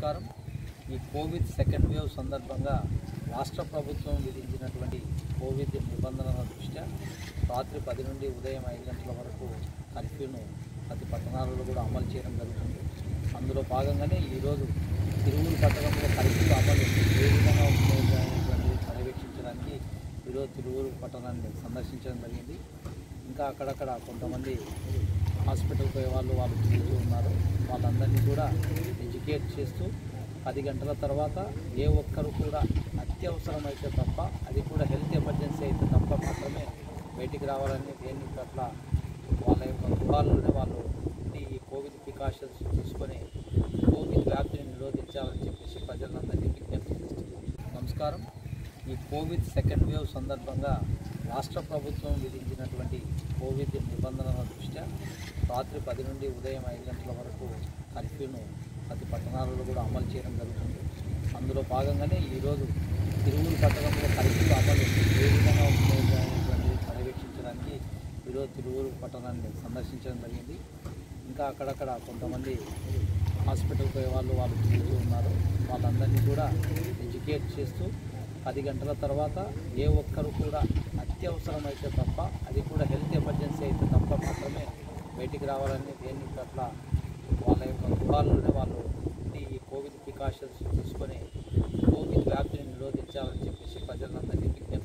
నమస్కారం ఈ Covid second wave సందర్భంగా రాష్ట్ర ప్రభుత్వం విధించినటువంటి కోవిడ్ నిబంధనల దృష్ట్యా రాత్రి పది నుండి ఉదయం ఐదు గంటల వరకు కర్ఫ్యూను ప్రతి పట్టణాలలో కూడా అమలు చేయడం జరుగుతుంది అందులో భాగంగానే ఈరోజు తిరువురు పట్టణంలో కర్ఫ్యూ అమలు ఏ విధంగా ఉంటుందో అనేటువంటిది పర్యవేక్షించడానికి ఈరోజు తిరువురు పట్టణాన్ని సందర్శించడం జరిగింది ఇంకా అక్కడక్కడ కొంతమంది హాస్పిటల్ పోయే వాళ్ళు వాళ్ళు తిరుగుతూ ఉన్నారు వాళ్ళందరినీ కూడా ఎడ్యుకేట్ చేస్తూ పది గంటల తర్వాత ఏ ఒక్కరు కూడా అత్యవసరం అయితే తప్ప అది కూడా హెల్త్ ఎమర్జెన్సీ అయితే తప్ప మాత్రమే బయటికి రావాలని దేని పట్ల వాళ్ళ యొక్క గృహాల్లోనే వాళ్ళు ఉండి ఈ కోవిడ్ ప్రికాషన్స్ తీసుకొని కోవిడ్ వ్యాప్తిని నిరోధించాలని చెప్పేసి ప్రజలందరినీ విజ్ఞప్తి చేస్తున్నాం నమస్కారం ఈ కోవిడ్ సెకండ్ వేవ్ సందర్భంగా రాష్ట్ర ప్రభుత్వం విధించినటువంటి కోవిడ్ నిబంధనల దృష్ట్యా రాత్రి పది నుండి ఉదయం ఐదు గంటల వరకు కర్ఫ్యూను ప్రతి పట్టణాలలో కూడా అమలు చేయడం జరుగుతుంది అందులో భాగంగానే ఈరోజు తిరువురు పట్టణంలో కర్ఫ్యూ అమలు ఏ విధంగా ఉంటుందో అనేటువంటిది పర్యవేక్షించడానికి ఈరోజు తిరువురు పట్టణాన్ని సందర్శించడం జరిగింది ఇంకా అక్కడక్కడ కొంతమంది హాస్పిటల్ పోయే వాళ్ళు వాళ్ళు తిరుగుతూ ఉన్నారు వాళ్ళందరినీ కూడా ఎడ్యుకేట్ చేస్తూ పది గంటల తర్వాత ఏ ఒక్కరు కూడా అత్యవసరం అయితే తప్ప అది కూడా హెల్త్ ఎమర్జెన్సీ అయితే తప్ప మాత్రమే బయటికి రావాలని దేని పట్ల వాళ్ళ యొక్క గృహాల్లోనే వాళ్ళు ఉండి ఈ కోవిడ్ ప్రికాషన్స్ తీసుకొని కోవిడ్ వ్యాప్తిని నిరోధించాలని చెప్పేసి ప్రజలందరినీ విజ్ఞప్తి